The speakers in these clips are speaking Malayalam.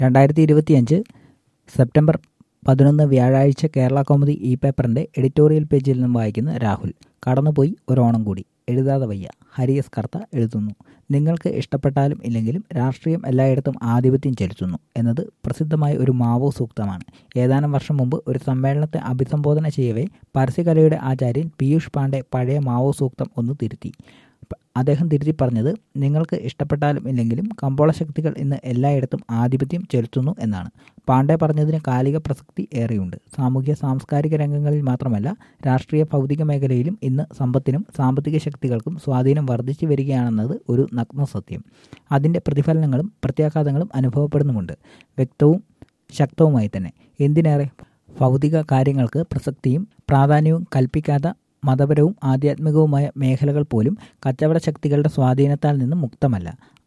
രണ്ടായിരത്തി ഇരുപത്തിയഞ്ച് സെപ്റ്റംബർ പതിനൊന്ന് വ്യാഴാഴ്ച കേരള കൗമുദി ഇ പേപ്പറിൻ്റെ എഡിറ്റോറിയൽ പേജിൽ നിന്നും വായിക്കുന്ന രാഹുൽ കടന്നുപോയി ഒരോണം കൂടി എഴുതാതെ വയ്യ ഹരിയസ് കർത്ത എഴുതുന്നു നിങ്ങൾക്ക് ഇഷ്ടപ്പെട്ടാലും ഇല്ലെങ്കിലും രാഷ്ട്രീയം എല്ലായിടത്തും ആധിപത്യം ചെലുത്തുന്നു എന്നത് പ്രസിദ്ധമായ ഒരു മാവോ സൂക്തമാണ് ഏതാനും വർഷം മുമ്പ് ഒരു സമ്മേളനത്തെ അഭിസംബോധന ചെയ്യവേ പരസ്യകലയുടെ ആചാര്യൻ പീയൂഷ് പാണ്ഡെ പഴയ മാവോ സൂക്തം ഒന്ന് തിരുത്തി അദ്ദേഹം തിരുത്തി പറഞ്ഞത് നിങ്ങൾക്ക് ഇഷ്ടപ്പെട്ടാലും ഇല്ലെങ്കിലും കമ്പോള ശക്തികൾ ഇന്ന് എല്ലായിടത്തും ആധിപത്യം ചെലുത്തുന്നു എന്നാണ് പാണ്ഡെ പറഞ്ഞതിന് കാലിക പ്രസക്തി ഏറെയുണ്ട് സാമൂഹ്യ സാംസ്കാരിക രംഗങ്ങളിൽ മാത്രമല്ല രാഷ്ട്രീയ ഭൗതിക മേഖലയിലും ഇന്ന് സമ്പത്തിനും സാമ്പത്തിക ശക്തികൾക്കും സ്വാധീനം വർദ്ധിച്ചു വരികയാണെന്നത് ഒരു നഗ്ന സത്യം അതിൻ്റെ പ്രതിഫലനങ്ങളും പ്രത്യാഘാതങ്ങളും അനുഭവപ്പെടുന്നുമുണ്ട് വ്യക്തവും ശക്തവുമായി തന്നെ എന്തിനേറെ ഭൗതിക കാര്യങ്ങൾക്ക് പ്രസക്തിയും പ്രാധാന്യവും കൽപ്പിക്കാത്ത മതപരവും ആധ്യാത്മികവുമായ മേഖലകൾ പോലും കച്ചവട ശക്തികളുടെ സ്വാധീനത്താൽ നിന്ന് മുക്തമല്ല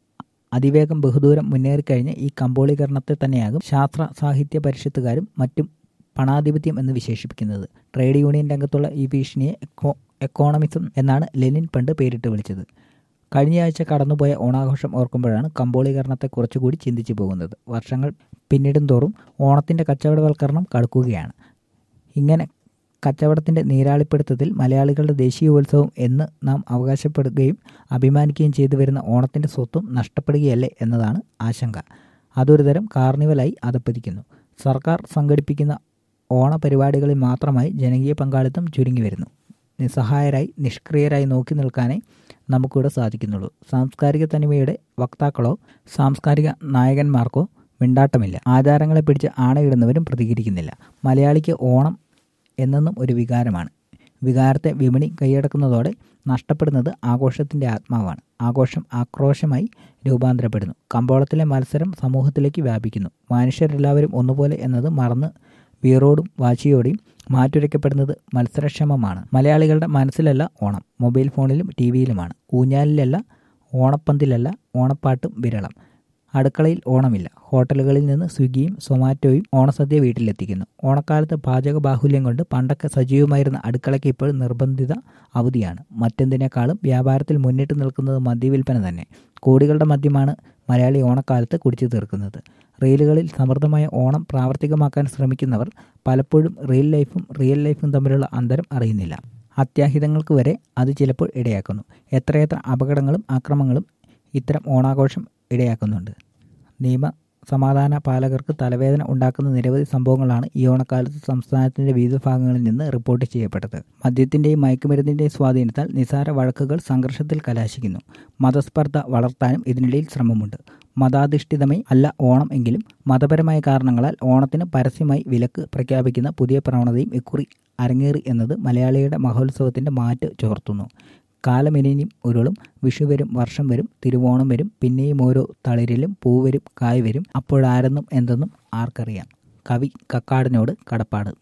അതിവേഗം ബഹുദൂരം മുന്നേറിക്കഴിഞ്ഞ ഈ കമ്പോളീകരണത്തെ തന്നെയാകും ശാസ്ത്ര സാഹിത്യ പരിഷത്തുകാരും മറ്റും പണാധിപത്യം എന്ന് വിശേഷിപ്പിക്കുന്നത് ട്രേഡ് യൂണിയൻ രംഗത്തുള്ള ഈ ഭീഷണിയെ എക്കോ എക്കോണമിസം എന്നാണ് ലെനിൻ പണ്ട് പേരിട്ട് വിളിച്ചത് കഴിഞ്ഞയാഴ്ച കടന്നുപോയ ഓണാഘോഷം ഓർക്കുമ്പോഴാണ് കമ്പോളീകരണത്തെ കുറച്ചുകൂടി ചിന്തിച്ചു പോകുന്നത് വർഷങ്ങൾ പിന്നിടും തോറും ഓണത്തിൻ്റെ കച്ചവടവൽക്കരണം കടുക്കുകയാണ് ഇങ്ങനെ കച്ചവടത്തിൻ്റെ നീരാളിപ്പിടുത്തത്തിൽ മലയാളികളുടെ ദേശീയോത്സവം എന്ന് നാം അവകാശപ്പെടുകയും അഭിമാനിക്കുകയും ചെയ്തു വരുന്ന ഓണത്തിൻ്റെ സ്വത്തും നഷ്ടപ്പെടുകയല്ലേ എന്നതാണ് ആശങ്ക അതൊരു തരം കാർണിവലായി അതപ്പതിക്കുന്നു സർക്കാർ സംഘടിപ്പിക്കുന്ന ഓണപരിപാടികളിൽ മാത്രമായി ജനകീയ പങ്കാളിത്തം ചുരുങ്ങി വരുന്നു നിസ്സഹായരായി നിഷ്ക്രിയരായി നോക്കി നിൽക്കാനേ നമുക്കിവിടെ സാധിക്കുന്നുള്ളൂ സാംസ്കാരിക തനിമയുടെ വക്താക്കളോ സാംസ്കാരിക നായകന്മാർക്കോ മിണ്ടാട്ടമില്ല ആചാരങ്ങളെ പിടിച്ച് ആണയിടുന്നവരും പ്രതികരിക്കുന്നില്ല മലയാളിക്ക് ഓണം എന്നെന്നും ഒരു വികാരമാണ് വികാരത്തെ വിപണി കൈയടക്കുന്നതോടെ നഷ്ടപ്പെടുന്നത് ആഘോഷത്തിൻ്റെ ആത്മാവാണ് ആഘോഷം ആക്രോശമായി രൂപാന്തരപ്പെടുന്നു കമ്പോളത്തിലെ മത്സരം സമൂഹത്തിലേക്ക് വ്യാപിക്കുന്നു മനുഷ്യരെല്ലാവരും ഒന്നുപോലെ എന്നത് മറന്ന് വീറോടും വാശിയോടെയും മാറ്റുരയ്ക്കപ്പെടുന്നത് മത്സരക്ഷമമാണ് മലയാളികളുടെ മനസ്സിലല്ല ഓണം മൊബൈൽ ഫോണിലും ടി വിയിലുമാണ് ഊഞ്ഞാലിലല്ല ഓണപ്പന്തിലല്ല ഓണപ്പാട്ടും വിരളം അടുക്കളയിൽ ഓണമില്ല ഹോട്ടലുകളിൽ നിന്ന് സ്വിഗ്ഗിയും സൊമാറ്റോയും ഓണസദ്യ വീട്ടിലെത്തിക്കുന്നു ഓണക്കാലത്ത് പാചക ബാഹുല്യം കൊണ്ട് പണ്ടൊക്കെ സജീവമായിരുന്ന അടുക്കളയ്ക്ക് ഇപ്പോൾ നിർബന്ധിത അവധിയാണ് മറ്റെന്തിനേക്കാളും വ്യാപാരത്തിൽ മുന്നിട്ട് നിൽക്കുന്നത് മദ്യവിൽപ്പന തന്നെ കോടികളുടെ മദ്യമാണ് മലയാളി ഓണക്കാലത്ത് കുടിച്ചു തീർക്കുന്നത് റീലുകളിൽ സമൃദ്ധമായ ഓണം പ്രാവർത്തികമാക്കാൻ ശ്രമിക്കുന്നവർ പലപ്പോഴും റിയൽ ലൈഫും റിയൽ ലൈഫും തമ്മിലുള്ള അന്തരം അറിയുന്നില്ല അത്യാഹിതങ്ങൾക്ക് വരെ അത് ചിലപ്പോൾ ഇടയാക്കുന്നു എത്രയെത്ര അപകടങ്ങളും ആക്രമങ്ങളും ഇത്തരം ഓണാഘോഷം ഇടയാക്കുന്നുണ്ട് നിയമ സമാധാന പാലകർക്ക് തലവേദന ഉണ്ടാക്കുന്ന നിരവധി സംഭവങ്ങളാണ് ഈ ഓണക്കാലത്ത് സംസ്ഥാനത്തിന്റെ വിവിധ ഭാഗങ്ങളിൽ നിന്ന് റിപ്പോർട്ട് ചെയ്യപ്പെട്ടത് മദ്യത്തിന്റെയും മയക്കുമരുന്നിന്റെയും സ്വാധീനത്താൽ നിസാര വഴക്കുകൾ സംഘർഷത്തിൽ കലാശിക്കുന്നു മതസ്പർദ്ധ വളർത്താനും ഇതിനിടയിൽ ശ്രമമുണ്ട് മതാധിഷ്ഠിതമേ അല്ല ഓണം എങ്കിലും മതപരമായ കാരണങ്ങളാൽ ഓണത്തിന് പരസ്യമായി വിലക്ക് പ്രഖ്യാപിക്കുന്ന പുതിയ പ്രവണതയും ഇക്കുറി അരങ്ങേറി എന്നത് മലയാളിയുടെ മഹോത്സവത്തിന്റെ മാറ്റ് ചോർത്തുന്നു കാലമിനിയും ഉരുളും വിഷു വരും വർഷം വരും തിരുവോണം വരും പിന്നെയും ഓരോ തളിരിലും പൂവരും കായ് വരും അപ്പോഴാരെന്നും എന്തെന്നും ആർക്കറിയാം കവി കക്കാടിനോട് കടപ്പാട്